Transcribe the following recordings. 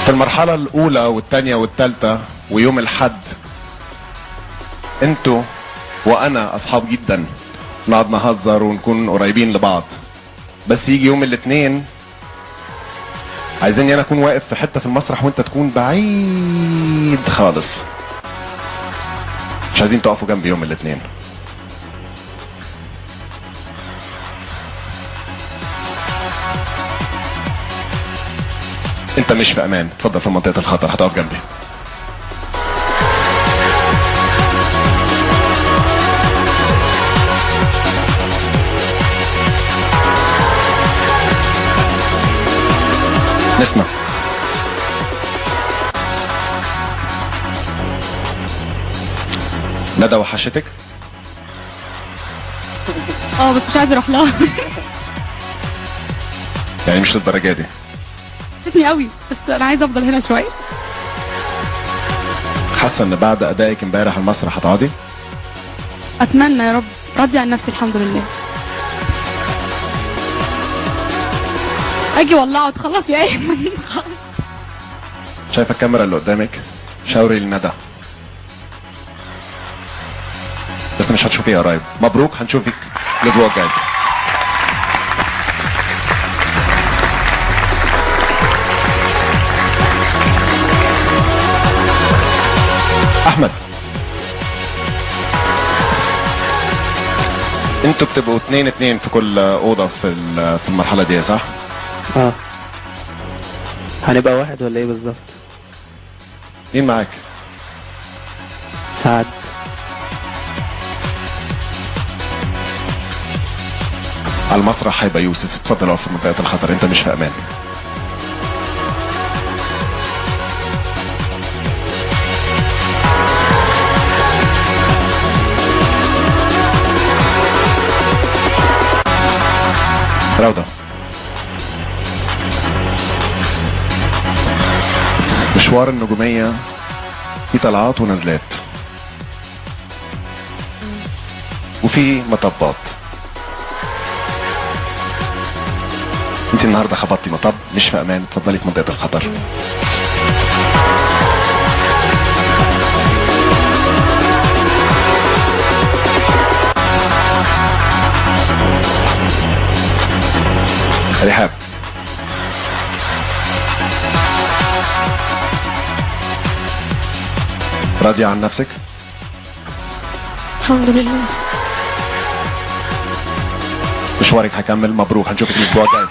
في المرحلة الأولى والثانية والثالثة ويوم الحد انتوا وأنا أصحاب جدا نقعد نهزر ونكون قريبين لبعض بس يجي يوم الاثنين عايزيني أنا أكون واقف في حتة في المسرح وأنت تكون بعيد خالص مش عايزين تقفوا جنبي يوم الاثنين انت مش في امان اتفضل في منطقه الخطر هتقف جنبي نسمع ندى وحشتك اه بس مش عايزه اروح لها يعني مش للدرجه دي فاتني قوي بس انا عايزه افضل هنا شويه حاسه ان بعد ادائك امبارح على المسرح هتقعدي اتمنى يا رب راضيه عن نفسي الحمد لله اجي والله تخلص يا ايمن شايفه الكاميرا اللي قدامك شاوري لندى بس مش هتشوفيها قريب مبروك هنشوفك الاسبوع الجاي احمد انتوا بتبقوا اتنين اتنين في كل اوضه في ال- في المرحله دي صح؟ اه هنبقى واحد ولا ايه بالظبط مين معاك؟ سعد على المسرح هيبقى يوسف اتفضل اقف في منطقه الخطر انت مش في امان روضة مشوار النجومية في طلعات ونزلات وفي مطبات انت النهارده خبطتي مطب مش في امان اتفضلي في منطقه الخطر رحاب راضية عن نفسك؟ الحمد لله مشوارك هيكمل مبروك هنشوفك الاسبوع الجاي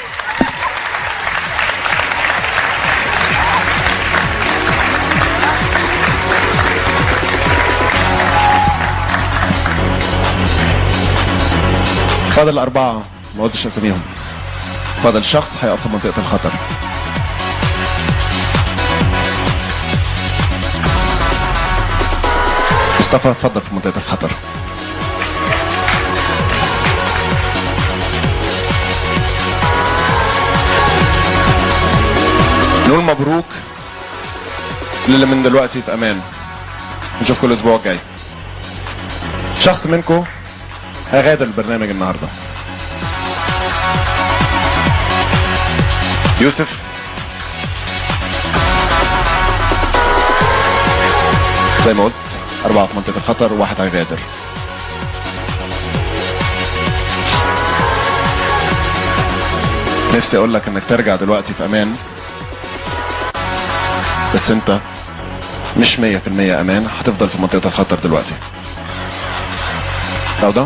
فاضل أربعة ما قلتش أساميهم فاضل شخص هيقف في منطقة الخطر مصطفى اتفضل في منطقة الخطر نقول مبروك للي من دلوقتي في امان نشوفكم الاسبوع الجاي شخص منكم هيغادر البرنامج النهارده يوسف زي ما قلت أربعة في منطقة الخطر وواحد هيغادر نفسي أقول لك إنك ترجع دلوقتي في أمان بس انت مش مية في المية امان هتفضل في منطقة الخطر دلوقتي روضة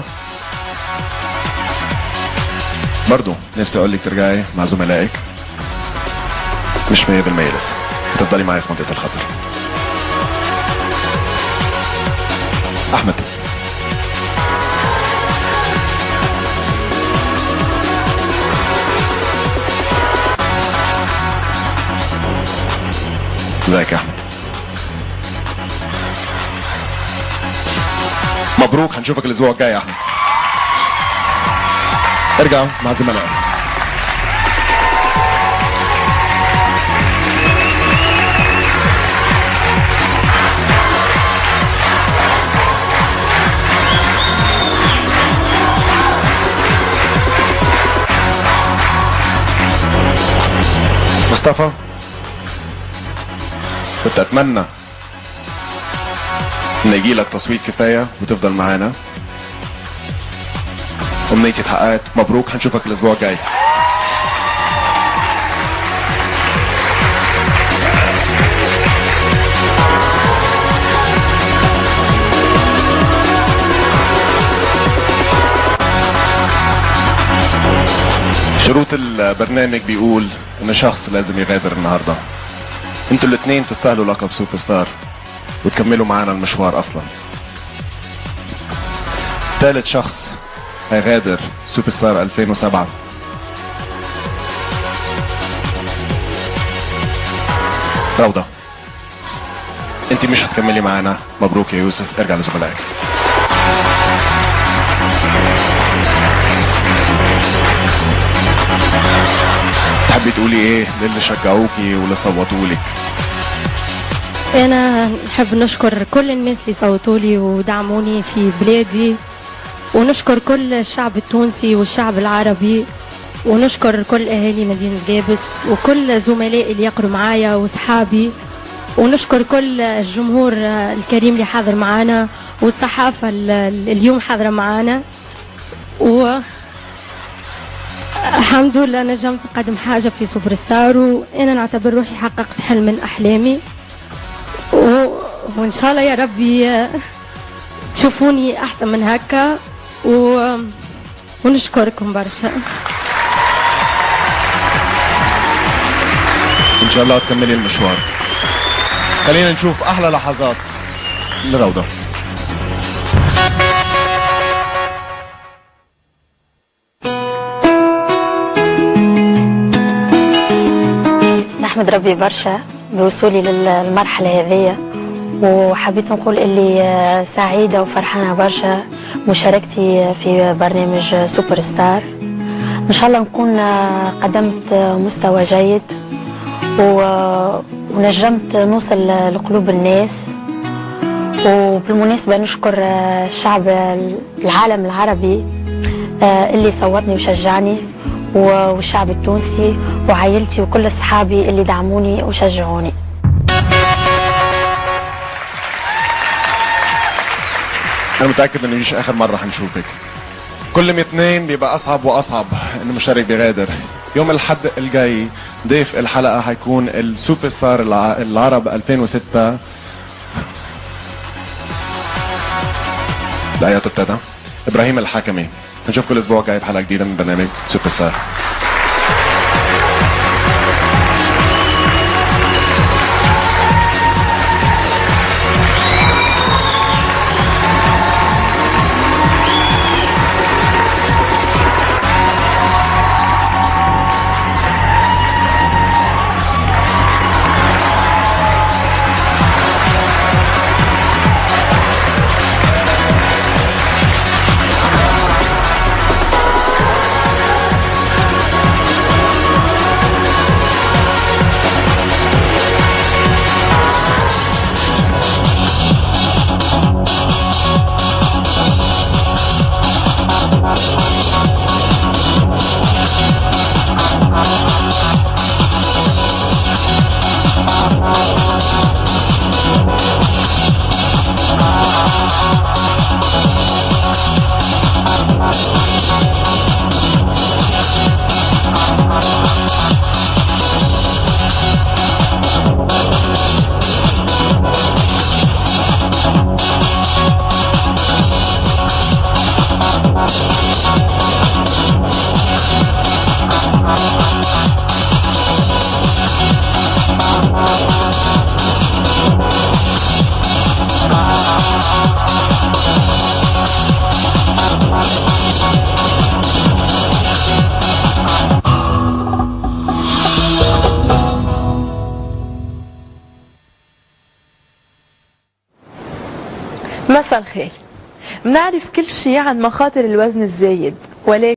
برضو نفسي اقول لك ترجعي مع زملائك مش مية في المية لسه هتفضلي معايا في منطقة الخطر احمد ازيك يا احمد مبروك هنشوفك الاسبوع الجاي يا احمد ارجع مع زملائك مصطفى كنت اتمنى ان يجي لك تصويت كفايه وتفضل معانا امنيتي اتحققت مبروك هنشوفك الاسبوع الجاي شروط البرنامج بيقول ان شخص لازم يغادر النهارده انتوا الاثنين تستاهلوا لقب سوبر ستار وتكملوا معانا المشوار اصلا ثالث شخص هيغادر سوبر ستار 2007 روضة انت مش هتكملي معانا مبروك يا يوسف ارجع لزملائك تحبي تقولي ايه للي شجعوكي واللي صوتوا لك أنا نحب نشكر كل الناس اللي صوتوا لي ودعموني في بلادي ونشكر كل الشعب التونسي والشعب العربي ونشكر كل أهالي مدينة جابس وكل زملائي اللي يقروا معايا وصحابي ونشكر كل الجمهور الكريم اللي حاضر معانا والصحافة ال- اليوم حاضرة معانا و الحمد لله نجمت نقدم حاجة في سوبر ستار وأنا نعتبر روحي حققت حلم من أحلامي و... وان شاء الله يا ربي آه، تشوفوني احسن من هكا و... ونشكركم برشا ان شاء الله تكملي المشوار خلينا نشوف احلى لحظات لروضة نحمد ربي برشا بوصولي للمرحلة هذية وحبيت نقول اللي آه، سعيدة وفرحانة برشا مشاركتي في برنامج سوبر ستار إن شاء الله نكون آه، قدمت آه، مستوى جيد و- ونجمت نوصل لقلوب الناس وبالمناسبة نشكر آه، الشعب العالم العربي آه، اللي صوتني وشجعني و- والشعب التونسي وعائلتي وكل أصحابي اللي دعموني وشجعوني انا متاكد ان مش اخر مره هنشوفك كل يوم اثنين بيبقى اصعب واصعب ان المشارك بيغادر يوم الحد الجاي ضيف الحلقه هيكون السوبر ستار الع- العرب 2006 الايات ابتدى ابراهيم الحكمي نشوفكم الاسبوع الجاي بحلقه جديده من برنامج سوبر ستار مساء الخير بنعرف كل شيء عن مخاطر الوزن الزايد ولكن